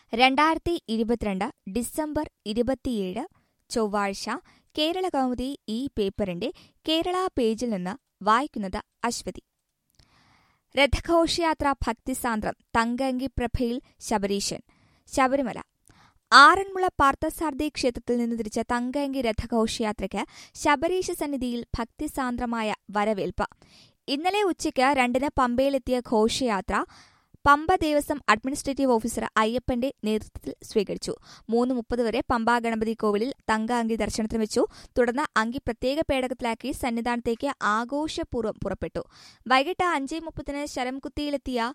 രണ്ടായിരത്തി ഇരുപത്തിരണ്ട് ഡിസംബർ ഇരുപത്തിയേഴ് ചൊവ്വാഴ്ച കേരള കൗമുദി ഈ പേപ്പറിന്റെ കേരള പേജിൽ നിന്ന് വായിക്കുന്നത് അശ്വതി രഥഘോഷയാത്ര ഭക്തിസാന്ദ്രം തങ്കഅങ്കി പ്രഭയിൽ ശബരീശൻ ശബരിമല ആറന്മുള പാർത്ഥസാരഥി ക്ഷേത്രത്തിൽ നിന്ന് തിരിച്ച തങ്കഅങ്കി രഥഘോഷയാത്രയ്ക്ക് ശബരീശ സന്നിധിയിൽ ഭക്തിസാന്ദ്രമായ വരവേൽപ്പ് ഇന്നലെ ഉച്ചയ്ക്ക് രണ്ടിന് പമ്പയിലെത്തിയ ഘോഷയാത്ര പമ്പ ദേവസ്വം അഡ്മിനിസ്ട്രേറ്റീവ് ഓഫീസർ അയ്യപ്പന്റെ നേതൃത്വത്തിൽ സ്വീകരിച്ചു മൂന്ന് മുപ്പത് വരെ പമ്പ ഗണപതി കോവിലിൽ തങ്ക അങ്കി ദർശനത്തിന് വെച്ചു തുടർന്ന് അങ്കി പ്രത്യേക പേടകത്തിലാക്കി സന്നിധാനത്തേക്ക് ആഘോഷപൂർവ്വം പുറപ്പെട്ടു വൈകിട്ട് അഞ്ചേ മുപ്പതിന് ശരംകുത്തിയിലെത്തിയ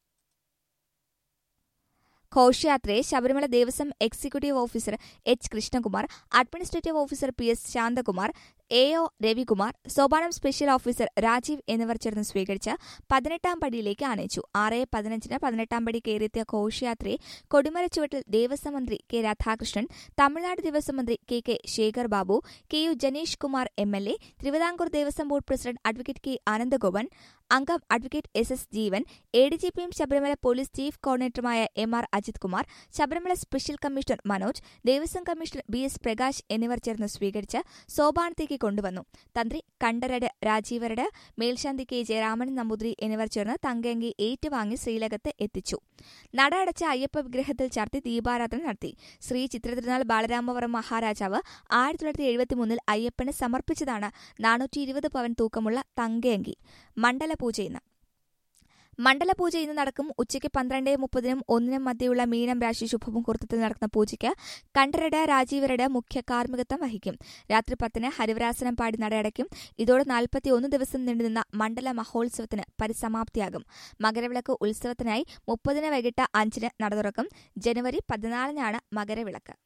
ഘോഷയാത്രയെ Sabarimala Devaswom executive officer H Krishnakumar administrative officer P S Santhakumar A O Ravikumar സോപാനം സ്പെഷ്യൽ ഓഫീസർ രാജീവ് എന്നിവർ ചേർന്ന് സ്വീകരിച്ച് പതിനെട്ടാം പടിയിലേക്ക് ആനയിച്ചു ആറ് പതിനഞ്ചിന് പതിനെട്ടാം പടി കയറിയെത്തിയ ഘോഷയാത്രയെ കൊടിമര ചുവട്ടിൽ ദേവസ്വം മന്ത്രി കെ രാധാകൃഷ്ണൻ തമിഴ്നാട് ദേവസ്വം മന്ത്രി K K Sekhar Babu K U Janeesh Kumar M L A Thiruvithamkoor Devaswom board president advocate K Anandagopan അംഗം advocate S S Jeevan A D G പിയും ശബരിമല പോലീസ് ചീഫ് കോർഡിനേറ്ററുമായ M R Ajith Kumar Sabarimala special commissioner Manoj Devaswom commissioner B S Prakash എന്നിവർ ചേർന്ന് സ്വീകരിച്ച് സോപാനത്തേക്ക് കൊണ്ടുവന്നു തന്ത്രി കണ്ഠരട് രാജീവരട് മേൽശാന്തി കെ ജയരാമൻ നമ്പൂതിരി എന്നിവർ ചേർന്ന് തങ്കയങ്കി ഏറ്റുവാങ്ങി ശ്രീലകത്ത് എത്തിച്ചു നട അടച്ച അയ്യപ്പ വിഗ്രഹത്തിൽ ചാർത്തി ദീപാരാധന നടത്തി ശ്രീ ചിത്രതിരുനാൾ ബാലരാമവരം മഹാരാജാവ് ആയിരത്തി തൊള്ളായിരത്തി എഴുപത്തിമൂന്നിൽ അയ്യപ്പന് സമർപ്പിച്ചതാണ് നാനൂറ്റി ഇരുപത് പവൻ തൂക്കമുള്ള തങ്കയങ്കി മണ്ഡലപൂജ ഇന്ന് മണ്ഡലപൂജ ഇന്ന് നടക്കും ഉച്ചയ്ക്ക് പന്ത്രണ്ട് മുപ്പതിനും ഒന്നിനും മധ്യയുള്ള മീനം രാശി ശുഭമുഹൂർത്തത്തിൽ നടക്കുന്ന പൂജയ്ക്ക് കണ്ഠരട് രാജീവരട് മുഖ്യ കാർമ്മികത്വം വഹിക്കും രാത്രി പത്തിന് ഹരിവരാസനം പാടി നടയടയ്ക്കും ഇതോടെ നാൽപ്പത്തിയൊന്ന് ദിവസം നീണ്ടുനിന്ന മണ്ഡല മഹോത്സവത്തിന് പരിസമാപ്തിയാകും മകരവിളക്ക് ഉത്സവത്തിനായി മുപ്പതിന് വൈകിട്ട് അഞ്ചിന് നട തുറക്കും ജനുവരി പതിനാലിനാണ് മകരവിളക്ക്